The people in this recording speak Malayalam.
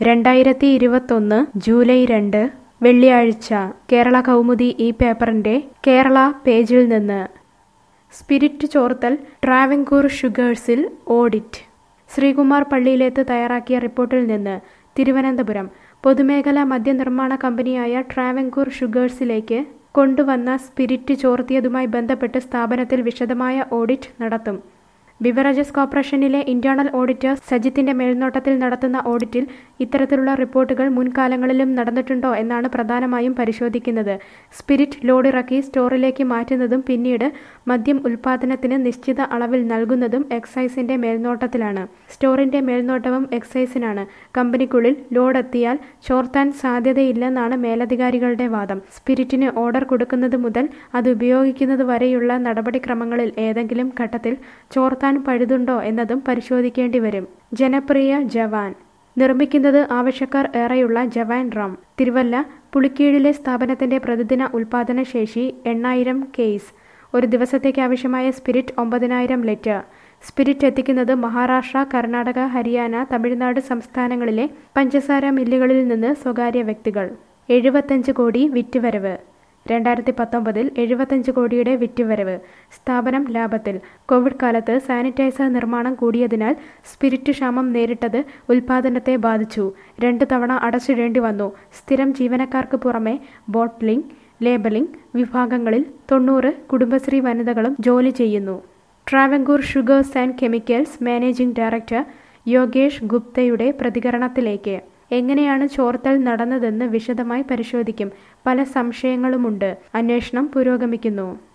രണ്ടായിരത്തി ഇരുപത്തൊന്ന് ജൂലൈ രണ്ട് വെള്ളിയാഴ്ച കേരള കൗമുദി ഈ പേപ്പറിന്റെ കേരള പേജിൽ നിന്ന് സ്പിരിറ്റ് ചോർത്തൽ ട്രാവൻകൂർ ഷുഗേഴ്സിൽ ഓഡിറ്റ് ശ്രീകുമാർ പള്ളിയിലേത്ത് തയ്യാറാക്കിയ റിപ്പോർട്ടിൽ നിന്ന് തിരുവനന്തപുരം പൊതുമേഖലാ മദ്യനിർമ്മാണ കമ്പനിയായ ട്രാവൻകൂർ ഷുഗേഴ്സിലേക്ക് കൊണ്ടുവന്ന സ്പിരിറ്റ് ചോർത്തിയതുമായി ബന്ധപ്പെട്ട് സ്ഥാപനത്തിൽ വിശദമായ ഓഡിറ്റ് നടത്തും ബിവറേജസ് കോർപ്പറേഷനിലെ ഇന്റേണൽ ഓഡിറ്റർ സജിത്തിന്റെ മേൽനോട്ടത്തിൽ നടത്തുന്ന ഓഡിറ്റിൽ ഇത്തരത്തിലുള്ള റിപ്പോർട്ടുകൾ മുൻകാലങ്ങളിലും നടന്നിട്ടുണ്ടോ എന്നാണ് പ്രധാനമായും പരിശോധിക്കുന്നത് സ്പിരിറ്റ് ലോഡിറക്കി സ്റ്റോറിലേക്ക് മാറ്റുന്നതും പിന്നീട് മദ്യം ഉൽപാദനത്തിന് നിശ്ചിത അളവിൽ നൽകുന്നതും എക്സൈസിന്റെ മേൽനോട്ടത്തിലാണ് സ്റ്റോറിന്റെ മേൽനോട്ടവും എക്സൈസിനാണ് കമ്പനിക്കുള്ളിൽ ലോഡ് എത്തിയാൽ ചോർത്താൻ സാധ്യതയില്ലെന്നാണ് മേലധികാരികളുടെ വാദം സ്പിരിറ്റിന് ഓർഡർ കൊടുക്കുന്നത് മുതൽ അത് ഉപയോഗിക്കുന്നത് വരെയുള്ള നടപടിക്രമങ്ങളിൽ ഏതെങ്കിലും ഘട്ടത്തിൽ ചോർത്താൻ പഴുതുണ്ടോ എന്നതും പരിശോധിക്കേണ്ടി വരും ജനപ്രിയ ജവാൻ നിർമ്മിക്കുന്നത് ആവശ്യക്കാർ ഏറെയുള്ള ജവാൻ റം തിരുവല്ല പുളിക്കീഴിലെ സ്ഥാപനത്തിന്റെ പ്രതിദിന ഉൽപാദന ശേഷി എണ്ണായിരം കേസ് ഒരു ദിവസത്തേക്ക് ആവശ്യമായ സ്പിരിറ്റ് ഒമ്പതിനായിരം ലിറ്റർ സ്പിരിറ്റ് എത്തിക്കുന്നത് മഹാരാഷ്ട്ര കർണാടക ഹരിയാന തമിഴ്നാട് സംസ്ഥാനങ്ങളിലെ പഞ്ചസാര മില്ലുകളിൽ നിന്ന് സ്വകാര്യ വ്യക്തികൾ എഴുപത്തഞ്ച് കോടി വിറ്റുവരവ് രണ്ടായിരത്തി പത്തൊമ്പതിൽ എഴുപത്തഞ്ച് കോടിയുടെ വിറ്റുവരവ് സ്ഥാപനം ലാഭത്തിൽ കോവിഡ് കാലത്ത് സാനിറ്റൈസർ നിർമ്മാണം കൂടിയതിനാൽ സ്പിരിറ്റ് ക്ഷാമം നേരിട്ടത് ഉൽപാദനത്തെ ബാധിച്ചു രണ്ടു തവണ അടച്ചിടേണ്ടി വന്നു സ്ഥിരം ജീവനക്കാർക്ക് പുറമെ ബോട്ട്ലിംഗ് ലേബലിംഗ് വിഭാഗങ്ങളിൽ തൊണ്ണൂറ് കുടുംബശ്രീ വനിതകളും ജോലി ചെയ്യുന്നു Travancore sugars and chemicals managing director Yogesh ഗുപ്തയുടെ പ്രതികരണത്തിലേക്ക് എങ്ങനെയാണ് ചോർത്തൽ നടന്നതെന്ന് വിശദമായി പരിശോധിക്കും പല സംശയങ്ങളുമുണ്ട് അന്വേഷണം പുരോഗമിക്കുന്നു